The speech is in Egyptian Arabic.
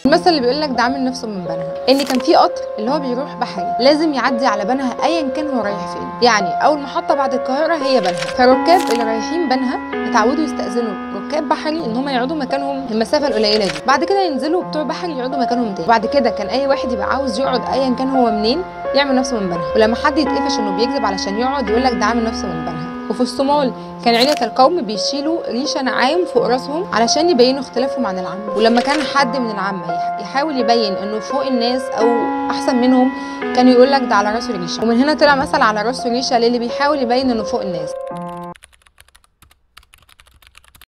المثل اللي بيقول لك ده عامل نفسه من بنها ان كان في قطر اللي هو بيروح بحري لازم يعدي على بنها ايا كان هو رايح فين يعني اول محطه بعد القاهره هي بنها فالركاب اللي رايحين بنها اتعودوا يستاذنوا ركاب بحري ان هم يقعدوا مكانهم المسافه القليله دي بعد كده ينزلوا بتوع بحري يقعدوا مكانهم تاني بعد كده كان اي واحد يبقى عاوز يقعد ايا كان هو منين يعمل نفسه من بنها ولما حد يتقفش انه بيكذب علشان يقعد يقول لك ده عامل نفسه من بنها وفي الصومال كان عيلة القوم بيشيلوا ريشة نعام فوق راسهم علشان يبينوا اختلافهم عن العامة ولما كان حد من العامة يح- يحاول يبين انه فوق الناس او احسن منهم كان يقول لك ده على راسه ريشة ومن هنا طلع مثل على راسه ريشة للي بيحاول يبين انه فوق الناس